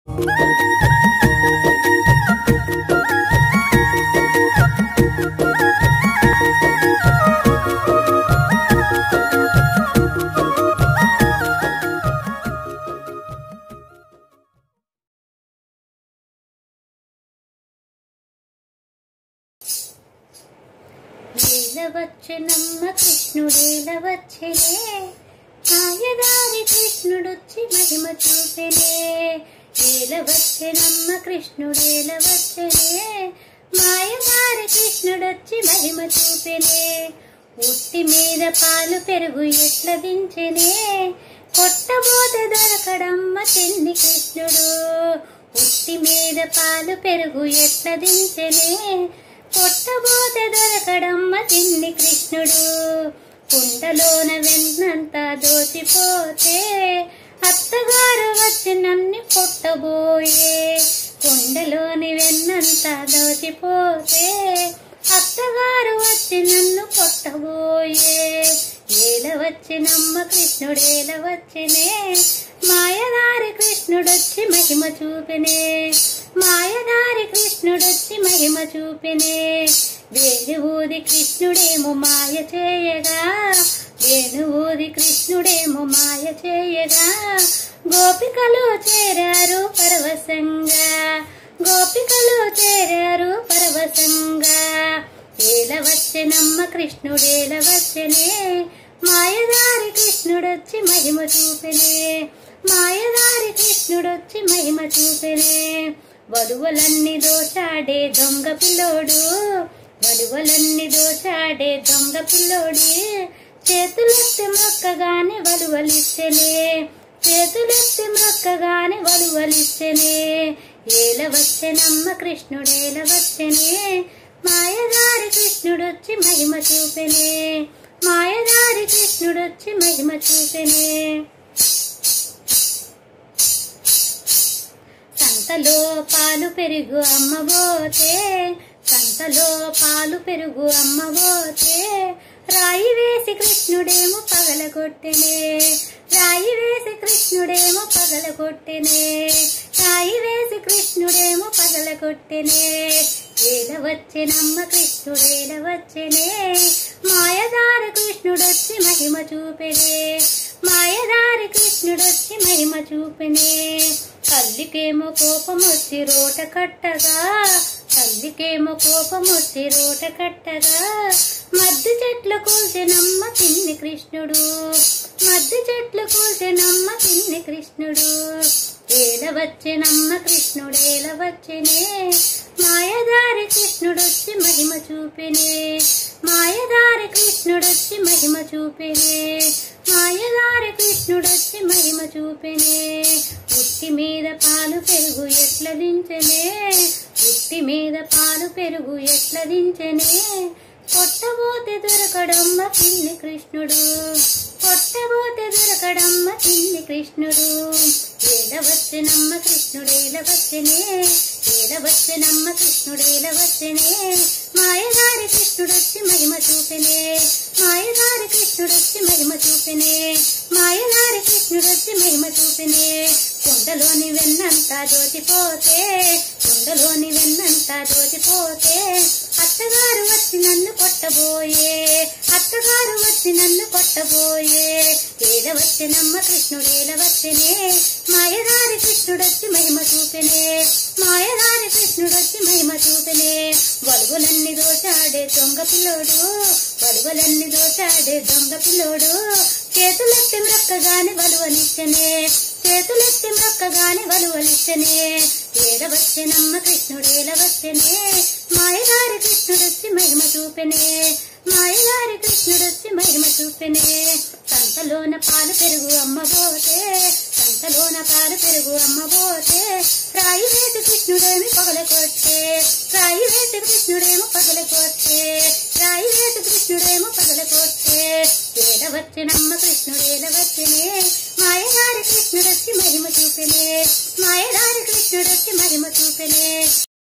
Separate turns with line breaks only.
ఏలవచ్చెనమ్మ కృష్ణుడేలవచ్చెనే మాయదారి కృష్ణుడొచ్చి మహిమ చూపెనే ఏలవచ్చెనమ్మ కృష్ణుడేలవచ్చెనే మాయదారి కృష్ణుడొచ్చి మహిమ చూపెనే ఉట్టి మీద పాలు పెరుగు ఎట్ల దించెనే కొట్టబోత దొరకడమ్మ తిన్ని కృష్ణుడు ఉట్టి మీద పాలు పెరుగు ఎట్ల దించెనే కొట్టబోత దొరకడమ్మ తిన్ని కృష్ణుడు కుండలోన వెన్నంతా దోచిపోతే అత్తగారు వచ్చి నన్ను కొట్టబోయే కుండలోని వెన్నంతా దోచిపోతే అత్తగారు వచ్చి నన్ను కొట్టబోయే ఏల వచ్చినమ్మ కృష్ణుడేల వచ్చినే మాయదారి కృష్ణుడొచ్చి మహిమ చూపెనే మాయదారి కృష్ణుడొచ్చి మహిమ చూపెనే వేణువుది కృష్ణుడేమో మాయ చేయగా వేణువుది కృష్ణుడేమో మాయ చేయగా గోపికలు చేరారు పరవశంగా గోపికలు చేరారు పరవశంగా ఏల వచ్చెనమ్మ కృష్ణుడేల వచ్చెనే మాయదారి కృష్ణుడొచ్చి మహిమ చూపెనే మాయదారి కృష్ణుడొచ్చి మహిమ చూపెనే వలువలన్నీ దోచాడే దొంగ పిల్లోడు వలువలన్నీ దోచాడే దొంగ పిల్లోడి చేతులెత్తి మొక్కగానే వలువలిచ్చనే చేతులెత్తి మొక్కగానే వలువలిచ్చనే ఏల వచ్చెనమ్మ కృష్ణుడేల వచ్చెనే మాయదారి కృష్ణుడొచ్చి మహిమ చూపెనే మాయదారి కృష్ణుడొచ్చి మహిమ చూపెనే సంతలో పాలు పెరుగు అమ్మబోతే సంతలో పాలు పెరుగు అమ్మబోతే రాయి వేసి కృష్ణుడేమో పగలగొట్టెనే రాయి వేసి కృష్ణుడేమో పగలగొట్టెనే రాయి వేసి కృష్ణుడేమో పగలగొట్టెనే ఏల వచ్చెనమ్మ కృష్ణుడేల వచ్చెనే మాయదార కృష్ణుడొచ్చి మహిమ చూపెనే మాయదారి కృష్ణుడొచ్చి మహిమ చూపెనే తల్లికేమో కోపం వచ్చి రోట కట్టగా తల్లికేమో కోపం వచ్చి రోట కట్టగా మద్దు చెట్లు కూల్చెనమ్మ తిన్ని కృష్ణుడు మద్దు చెట్లు కూల్చెనమ్మ తిన్ని కృష్ణుడు ఏల వచ్చెనమ్మ కృష్ణుడేల వచ్చెనే మాయదారి కృష్ణుడొచ్చి మహిమ చూపెనే మాయదారి కృష్ణుడొచ్చి మహిమ చూపెనే మాయదారి కృష్ణుడొచ్చి మహిమ చూపెనే ఉట్టి మీద పాలు పెరుగు ఎట్ల దించెనే ఉట్టి మీద పాలు పెరుగు ఎట్ల దించెనే కొట్టబోతే దొరకడమ్మ తిన్ని కృష్ణుడు కొట్టబోతే దొరకడమ్మ తిన్ని కృష్ణుడు ఏల వచ్చెనమ్మ కృష్ణుడేల వచ్చెనే ఏల వచ్చెనమ్మ కృష్ణుడేల వచ్చెనే మాయదారి కృష్ణుడొచ్చి మహిమ చూపెనే మాయదారి కృష్ణుడొచ్చి మహిమ చూపెనే మాయదారి కృష్ణుడొచ్చి మహిమ చూపెనే కుండలోని వెన్నంతా దోచిపోతే కుండలోని వెన్నంతా దోచిపోతే అత్తగారు వచ్చి నన్ను కొట్టబోయే అత్తగారు వచ్చి నన్ను కొట్టబోయే ఏల వచ్చినమ్మ కృష్ణుడేల వచ్చెనే మాయదారి కృష్ణుడొచ్చి మహిమ చూపెనే మాయదారి కృష్ణుడొచ్చి మహిమ చూపెనే వలుగులన్నీ దోచాడే దొంగ పిల్లోడు వలుగులన్నీ దోచాడే దొంగ పిల్లోడు చేతులెత్తి మ్రక్కగానే వలువలిచ్చనే చేతులెత్తి మ్రక్కగానే వలువలిచ్చనే ఏల వచ్చెనమ్మ కృష్ణుడేల వచ్చెనే మాయదారి కృష్ణుడొచ్చి మహిమ చూపెనే మాయదారి కృష్ణుడొచ్చి మహిమ చూపెనే సంతలోన పాలు పెరుగు అమ్మబోతే సంతలోన పాలు పెరుగు అమ్మబోతే రాయి వేసి కృష్ణుడేమి పగల కొట్టే రాయి వేసి కృష్ణుడేమో పగల కొట్టే రాయి వేసి కృష్ణుడేమో పగల కొట్టే ఏల వచ్చినమ్మ కృష్ణుడేల వచ్చినే మాయదారి కృష్ణుడొచ్చి మహిమ చూపెనే మాయదారి కృష్ణుడొచ్చి మహిమ చూపెనే